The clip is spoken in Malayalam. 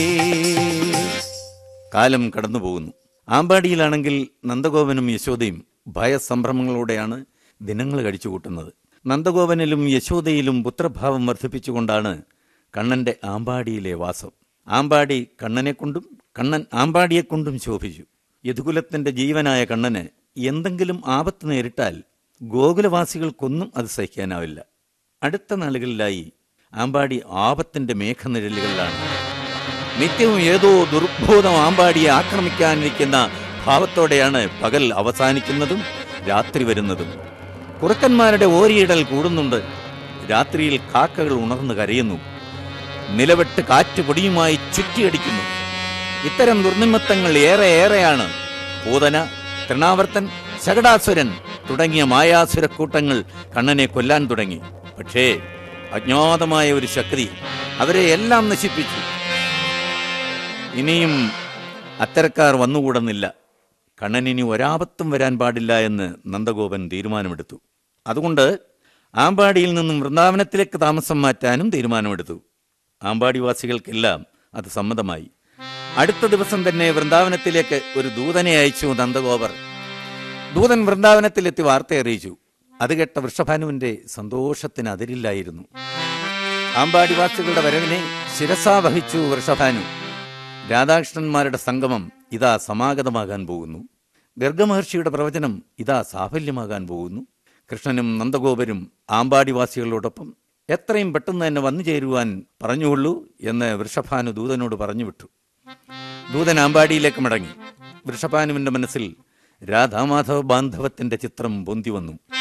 കാലം കടന്നുപോകുന്നു ആമ്പാടിയിലാണെങ്കിൽ നന്ദഗോപനും യശോദയും ഭയസംഭ്രമങ്ങളോടെയാണ് ദിനങ്ങൾ കഴിച്ചുകൂട്ടുന്നത് നന്ദഗോപനിലും യശോദയിലും പുത്രഭാവം വർദ്ധിപ്പിച്ചുകൊണ്ടാണ് കണ്ണന്റെ ആമ്പാടിയിലെ വാസം ആമ്പാടി കണ്ണനെക്കൊണ്ടും കണ്ണൻ ആമ്പാടിയെക്കൊണ്ടും ശോഭിച്ചു യദുകുലത്തിന്റെ ജീവനായ കണ്ണന് എന്തെങ്കിലും ആപത്ത് നേരിട്ടാൽ ഗോകുലവാസികൾക്കൊന്നും അത് സഹിക്കാനാവില്ല അടുത്ത നാളുകളിലായി ആമ്പാടി ആപത്തിന്റെ മേഘനിഴലുകളിലാണ് നിത്യവും ഏതോ ദുർബോധം ആമ്പാടിയെ ആക്രമിക്കാനിരിക്കുന്ന ഭാവത്തോടെയാണ് പകൽ അവസാനിക്കുന്നതും രാത്രി വരുന്നതും കുറുക്കന്മാരുടെ ഓരിയിടൽ കൂടുന്നുണ്ട് രാത്രിയിൽ കാക്കകൾ ഉണർന്നു കരയുന്നു നിലവെട്ട് കാറ്റ് പൊടിയുമായി ചുറ്റിയടിക്കുന്നു ഇത്തരം ദുർനിമിത്തങ്ങൾ ഏറെ ഏറെയാണ് പൂതന തൃണാവർത്തൻ ശകടാസുരൻ തുടങ്ങിയ മായാസുര കൂട്ടങ്ങൾ കണ്ണനെ കൊല്ലാൻ തുടങ്ങി പക്ഷേ അജ്ഞാതമായ ഒരു ശക്തി അവരെ എല്ലാം നശിപ്പിച്ചു ഇനിയും അത്തരക്കാർ വന്നുകൂടുന്നില്ല കണ്ണനിനി ഒരാപത്തും വരാൻ പാടില്ല എന്ന് നന്ദഗോപൻ തീരുമാനമെടുത്തു അതുകൊണ്ട് ആമ്പാടിയിൽ നിന്നും വൃന്ദാവനത്തിലേക്ക് താമസം മാറ്റാനും തീരുമാനമെടുത്തു ആമ്പാടിവാസികൾക്കെല്ലാം അത് സമ്മതമായി അടുത്ത ദിവസം തന്നെ വൃന്ദാവനത്തിലേക്ക് ഒരു ദൂതനെ അയച്ചു നന്ദഗോപർ ദൂതൻ വൃന്ദാവനത്തിലെത്തി വാർത്ത അറിയിച്ചു അത് കേട്ട വൃഷഭാനുവിന്റെ സന്തോഷത്തിന് അതിരില്ലായിരുന്നു ആമ്പാടിവാസികളുടെ വരവിനെ ശിരസാ വഹിച്ചു വൃഷഭാനു രാധാകൃഷ്ണന്മാരുടെ സംഗമം ഇതാ സമാഗതമാകാൻ പോകുന്നു ഗർഗമഹർഷിയുടെ പ്രവചനം ഇതാ സാഫല്യമാകാൻ പോകുന്നു കൃഷ്ണനും നന്ദഗോപരും ആമ്പാടിവാസികളോടൊപ്പം എത്രയും പെട്ടെന്ന് തന്നെ വന്നു ചേരുവാൻ പറഞ്ഞുകൊള്ളൂ എന്ന് വൃഷഭാനു ദൂതനോട് പറഞ്ഞു വിട്ടു ദൂതൻ ആമ്പാടിയിലേക്ക് മടങ്ങി വൃഷഭാനുവിന്റെ മനസ്സിൽ രാധാമാധവ ബാന്ധവത്തിന്റെ ചിത്രം പൊന്തി വന്നു